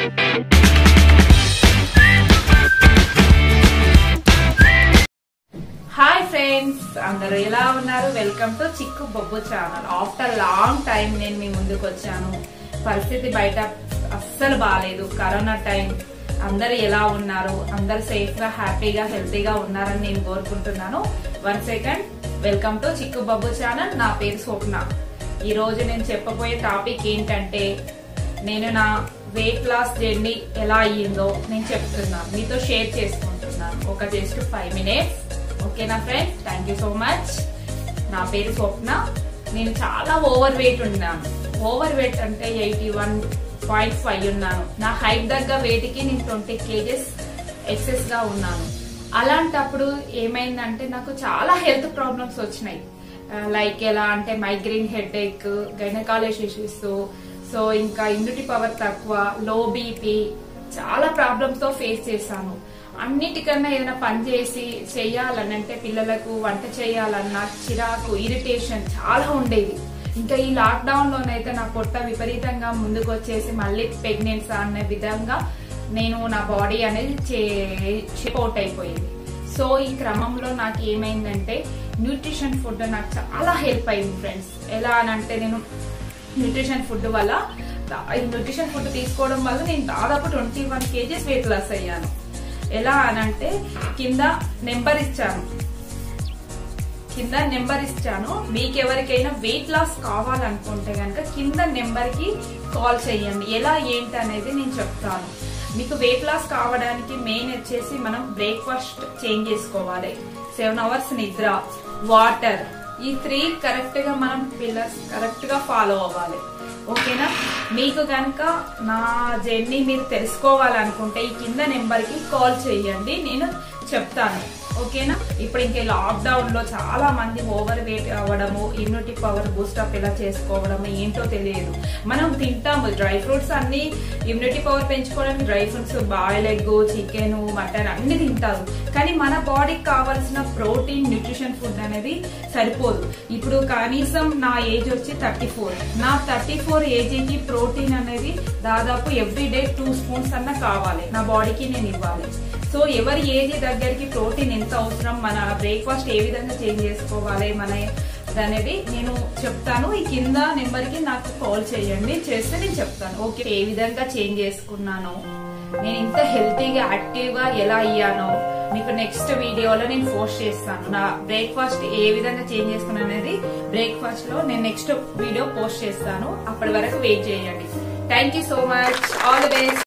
hi friends అందరూ ఎలా ఉన్నారు welcome to Chikku Bobbu channel after long time నేను మీ ముందుకు వచ్చాను పరిస్థితి బయట అస్సలు బాగాలేదు కరోనా టైం అందరు ఎలా ఉన్నారు అందరు సేఫ్ గా హ్యాపీగా హెల్తీగా ఉన్నారని నేను కోరుకుంటున్నాను one second welcome to Chikku Bobbu channel నా పేరు స్వప్న ఈ రోజు నేను చెప్పబోయే టాపిక్ ఏంటంటే నేను నా వెయిట్ లాస్ జర్నీ ఎలా అయ్యిందో నేను చెప్తున్నాను మీతో షేర్ చేసుకుంటున్నాను ఒక జస్ట్ ఫైవ్ మినిట్స్ ఓకేనా friend thank you so much నా పేరు స్వప్న నేను చాలా ఓవర్ వెయిట్ ఉన్నాను ఓవర్ వెయిట్ అంటే ఎయిటీ వన్ పాయింట్ ఫైవ్ ఉన్నాను నా హైట్ దగ్గర వెయిట్కి నేను ట్వంటీ కేజెస్ ఎక్సెస్ గా ఉన్నాను అలాంటప్పుడు ఏమైందంటే నాకు చాలా హెల్త్ ప్రాబ్లమ్స్ వచ్చినాయి లైక్ ఎలా అంటే migraine headache gynaecology issues so ఇంకా ఇమ్యూనిటీ పవర్ తక్కువ లో బీపీ చాలా ప్రాబ్లమ్స్ తో ఫేస్ చేశాను అన్నిటికన్నా ఏదైనా పని చేసి చెయ్యాలని అంటే పిల్లలకు వంట చేయాలన్నా చిరాకు ఇరిటేషన్ చాలా ఉండేది ఇంకా ఈ లాక్డౌన్ లోనైతే నా పొట్ట విపరీతంగా ముందుకు వచ్చేసి మళ్ళీ ప్రెగ్నెన్సీ అనే విధంగా నేను నా బాడీ అనేది అవుట్ అయిపోయింది సో ఈ క్రమంలో నాకు ఏమైందంటే న్యూట్రిషన్ ఫుడ్ నాకు చాలా హెల్ప్ అయింది ఫ్రెండ్స్ ఎలా అని అంటే నేను న్యూట్రిషన్ ఫుడ్ వల్ల ఈ న్యూట్రిషన్ ఫుడ్ తీసుకోవడం వల్ల నేను దాదాపు twenty one kgs weight loss అయ్యాను ఎలా అని అంటే కింద నెంబర్ ఇచ్చాను కింద నెంబర్ ఇచ్చాను మీకు ఎవరికైనా వెయిట్ లాస్ కావాలనుకుంటే కనుక కింద నెంబర్ కి కాల్ చేయండి ఎలా ఏంటి అనేది నేను చెప్తాను మీకు వెయిట్ లాస్ కావడానికి మెయిన్ వచ్చేసి మనం బ్రేక్ఫాస్ట్ చేంజ్ చేసుకోవాలి సెవెన్ అవర్స్ నిద్ర వాటర్ ఈ త్రీ కరెక్ట్ గా మనం పిల్లర్స్ కరెక్ట్ గా ఫాలో అవ్వాలి ఓకేనా మీకు కనుక నా జర్నీ మీరు తెలుసుకోవాలనుకుంటే ఈ కింద నెంబర్ కి కాల్ చేయండి నేను చెప్తాను ఓకేనా ఇప్పుడు ఇంకే లాక్డౌన్ లో చాలా మంది ఓవర్ వెయిట్ అవ్వడము ఇమ్యూనిటీ పవర్ బూస్టప్ ఎలా చేసుకోవడము ఏంటో తెలియదు మనం తింటాము డ్రై ఫ్రూట్స్ అన్ని ఇమ్యూనిటీ పవర్ పెంచుకోవడానికి dry fruits boil egg chicken mutton అన్ని తింటారు కానీ మన బాడీకి కావాల్సిన ప్రోటీన్ న్యూట్రిషన్ ఫుడ్ అనేది సరిపోదు ఇప్పుడు కనీసం నా ఏజ్ వచ్చి థర్టీ ఫోర్ నా థర్టీ ఫోర్ ఏజీకి ప్రోటీన్ అనేది దాదాపు ఎవ్రీ డే టూ స్పూన్స్ అన్న కావాలి నా బాడీకి నేను ఇవ్వాలి సో ఎవరి ఏజ్ దగ్గరికి ప్రోటీన్ ఎంత అవసరం మన బ్రేక్ఫాస్ట్ ఏ విధంగా చేంజ్ చేసుకోవాలి మన అనేది నేను చెప్తాను ఈ కింద నెంబర్ కి నాకు కాల్ చేయండి చేస్తే నేను చెప్తాను ఓకే ఏ విధంగా చేంజ్ చేసుకున్నాను నేను ఇంత హెల్తీగా యాక్టివ్ గా ఎలా అయ్యానో మీకు నెక్స్ట్ వీడియోలో నేను పోస్ట్ చేస్తాను నా బ్రేక్ఫాస్ట్ ఏ విధంగా చేంజ్ చేసుకున్నాను అనేది బ్రేక్ఫాస్ట్ లో నేను నెక్స్ట్ వీడియో పోస్ట్ చేస్తాను అప్పటి వరకు వెయిట్ చేయండి thank you so much all the best